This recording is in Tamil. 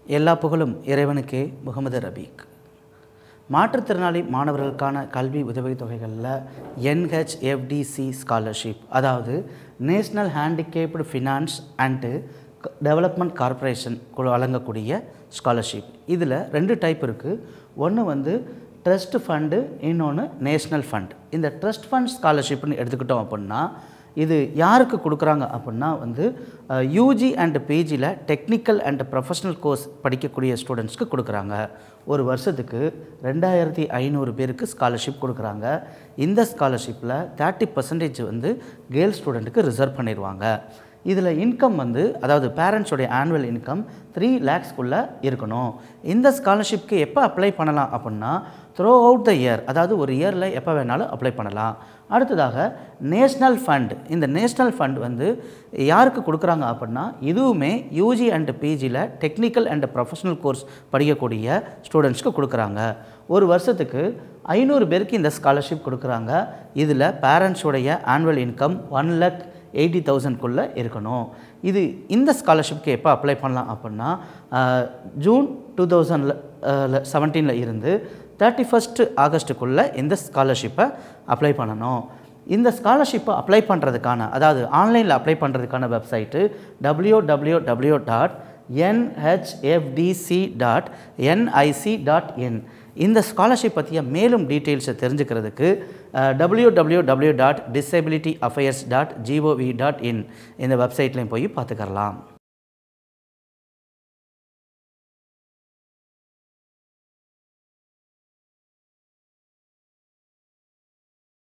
எல்லா புகழும் இறைவனுக்கே முகமது ரபீக் மாற்றுத்திறனாளி மாணவர்களுக்கான கல்வி உதவித் தொகைகளில் என்ஹெச்எஃப்டிசி ஸ்காலர்ஷிப் அதாவது national handicapped finance and development corporation குழு வழங்கக்கூடிய ஸ்காலர்ஷிப் இதில் ரெண்டு டைப் இருக்குது ஒன்று வந்து ட்ரஸ்ட் ஃபண்டு இன்னொன்று நேஷ்னல் ஃபண்ட் இந்த ட்ரஸ்ட் ஃபண்ட் ஸ்காலர்ஷிப்னு எடுத்துக்கிட்டோம் அப்படின்னா இது யாருக்கு கொடுக்குறாங்க அப்படின்னா வந்து யூஜி அண்ட் பிஜியில் டெக்னிக்கல் அண்ட் ப்ரொஃபஷனல் கோர்ஸ் படிக்கக்கூடிய ஸ்டூடெண்ட்ஸ்க்கு கொடுக்குறாங்க ஒரு வருஷத்துக்கு ரெண்டாயிரத்தி ஐநூறு பேருக்கு ஸ்காலர்ஷிப் கொடுக்குறாங்க இந்த ஸ்காலர்ஷிப்பில் தேர்ட்டி பர்சன்டேஜ் வந்து கேர்ள் ஸ்டூடெண்ட்டுக்கு ரிசர்வ் பண்ணிடுவாங்க இதில் இன்கம் வந்து அதாவது பேரண்ட்ஸோடைய ஆனுவல் இன்கம் த்ரீ லேக்ஸ்க்குள்ளே இருக்கணும் இந்த ஸ்காலர்ஷிப்க்கு எப்போ அப்ளை பண்ணலாம் அப்படின்னா த்ரூ அவுட் த இயர் அதாவது ஒரு இயரில் எப்போ வேணாலும் அப்ளை பண்ணலாம் அடுத்ததாக நேஷ்னல் ஃபண்ட் இந்த நேஷ்னல் ஃபண்ட் வந்து யாருக்கு கொடுக்குறாங்க அப்படின்னா இதுவுமே யூஜி அண்ட் பிஜியில் டெக்னிக்கல் அண்ட் ப்ரொஃபஷனல் கோர்ஸ் படிக்கக்கூடிய ஸ்டூடெண்ட்ஸ்க்கு கொடுக்குறாங்க ஒரு வருஷத்துக்கு ஐநூறு பேருக்கு இந்த ஸ்காலர்ஷிப் கொடுக்குறாங்க இதில் பேரண்ட்ஸுடைய annual income one lakh eighty தௌசண்ட்குள்ளே இருக்கணும் இது இந்த ஸ்காலர்ஷிப்க்கு எப்போ அப்ளை பண்ணலாம் அப்படின்னா ஜூன் டூ தௌசண்டில் செவன்டீனில் இருந்து தேர்ட்டி ஃபஸ்ட்டு ஆகஸ்ட்டுக்குள்ளே இந்த ஸ்காலர்ஷிப்பை அப்ளை பண்ணணும் இந்த ஸ்காலர்ஷிப்பை அப்ளை பண்ணுறதுக்கான அதாவது ஆன்லைனில் அப்ளை பண்ணுறதுக்கான website W W W dot NHFDC dot NIC dot in இந்த ஸ்காலர்ஷிப் பற்றிய மேலும் டீட்டெயில்ஸை தெரிஞ்சுக்கிறதுக்கு W W W dot disability affairs dot GOV dot in இந்த வெப்சைட்லேயும் போய் பார்த்துக்கலாம்